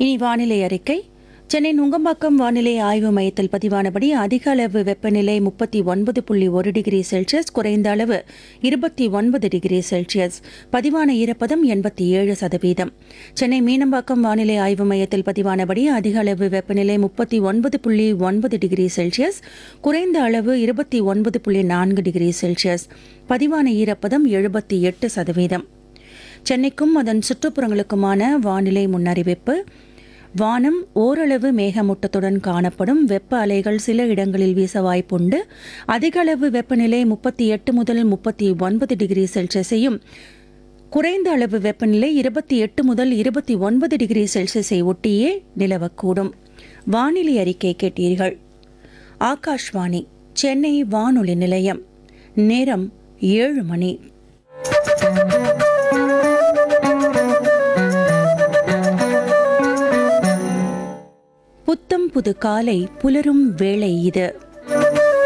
இனி வானிலை அறிக்கை சென்னை நுங்கம்பாக்கம் வானிலை ஆய்வு மையத்தில் பதிவானபடி அதிக அளவு வெப்பநிலை முப்பத்தி ஒன்பது புள்ளி ஒரு டிகிரி செல்சியஸ் குறைந்த அளவு இருபத்தி ஒன்பது டிகிரி செல்சியஸ் பதிவான ஈரப்பதம் எண்பத்தி ஏழு சதவீதம் சென்னை மீனம்பாக்கம் வானிலை ஆய்வு மையத்தில் பதிவானபடி அதிக அளவு வெப்பநிலை முப்பத்தி ஒன்பது புள்ளி ஒன்பது டிகிரி செல்சியஸ் குறைந்த அளவு இருபத்தி ஒன்பது புள்ளி நான்கு டிகிரி செல்சியஸ் பதிவான ஈரப்பதம் எழுபத்தி எட்டு சதவீதம் சென்னைக்கும் அதன் சுற்றுப்புறங்களுக்குமான வானிலை முன்னறிவிப்பு வானம் ஓரளவு மேகமூட்டத்துடன் காணப்படும் வெப்ப அலைகள் சில இடங்களில் வீச வாய்ப்புண்டு அதிக அளவு வெப்பநிலை முப்பத்தி எட்டு முதல் முப்பத்தி ஒன்பது டிகிரி செல்சியஸையும் குறைந்த அளவு வெப்பநிலை இருபத்தி எட்டு முதல் இருபத்தி ஒன்பது டிகிரி செல்சியஸை ஒட்டியே நிலவக்கூடும் வானிலை அறிக்கை கேட்டீர்கள் ஆகாஷ்வாணி சென்னை வானொலி நிலையம் நேரம் ஏழு மணி புத்தம் புது காலை புலரும் வேளை இது